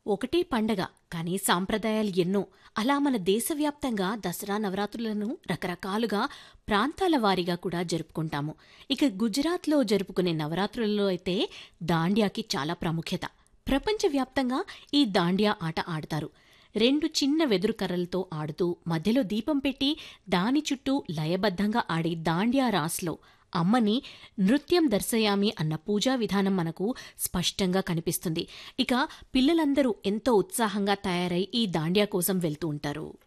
ఒకటే పండగ కానీ సాంప్రదాయాలు ఎన్నో అలా మన దేశవ్యాప్తంగా దసరా నవరాత్రులను రకరకాలుగా ప్రాంతాల వారీగా కూడా జరుపుకుంటాము ఇక గుజరాత్లో జరుపుకునే నవరాత్రులలో అయితే దాండియాకి చాలా ప్రాముఖ్యత ప్రపంచవ్యాప్తంగా ఈ దాండియా ఆట ఆడతారు రెండు చిన్న వెదురు కర్రలతో ఆడుతూ మధ్యలో దీపం పెట్టి దాని చుట్టూ లయబద్ధంగా ఆడే దాండియా రాస్లో అమ్మని నృత్యం దర్శయామి అన్న పూజా విధానం మనకు స్పష్టంగా కనిపిస్తుంది ఇక పిల్లలందరూ ఎంతో ఉత్సాహంగా తయారై ఈ దాండియా కోసం వెళ్తూ ఉంటారు